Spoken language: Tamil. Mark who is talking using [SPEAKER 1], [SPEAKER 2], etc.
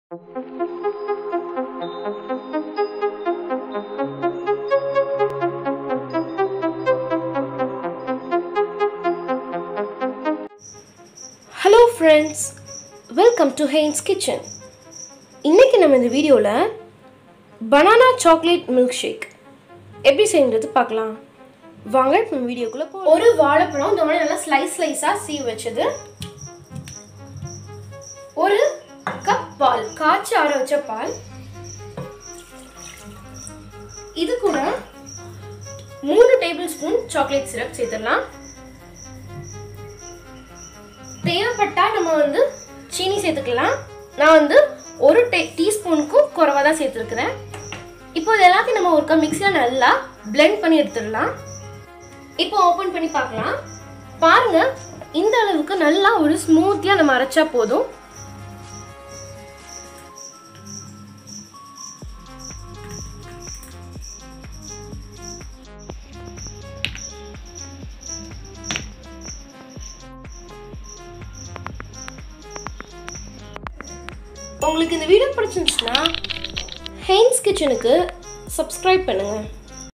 [SPEAKER 1] hello friends welcome to Heinz kitchen இன்னைக்கு நம்ம இந்த வீடியோவில் பனானா சாக்லேட் மில்க் ஷேக் எப்படி செய்யுறது பார்க்கலாம் வாங்க இப்போ வீடியோக்குள்ளே போ ஒரு வாழைப்பழம் இந்த மாதிரி நல்லா ஸ்லைஸ் ஸ்லைஸாக சீ வச்சது ஒரு கப் பால் காய்ச்சி ஆற வச்ச பால் இது கூட மூணு டேபிள் ஸ்பூன் சாக்லேட் சிரப் சேர்த்துடலாம் தேவைப்பட்டா நம்ம வந்து சீனி சேர்த்துக்கலாம் நான் வந்து ஒரு டே டீஸ்பூனுக்கும் குறைவாக தான் சேர்த்துருக்குறேன் இப்போ இது எல்லாத்தையும் நம்ம ஒருக்கா மிக்சியில் நல்லா பிளெண்ட் பண்ணி எடுத்துடலாம் இப்போ ஓப்பன் பண்ணி பார்க்கலாம் பாருங்க இந்த அளவுக்கு நல்லா ஒரு ஸ்மூத்தியாக நம்ம அரைச்சா போதும் உங்களுக்கு இந்த வீடியோ பிடிச்சிருந்துச்சுன்னா ஹெயின்ஸ் கிச்சனுக்கு சப்ஸ்கிரைப் பண்ணுங்கள்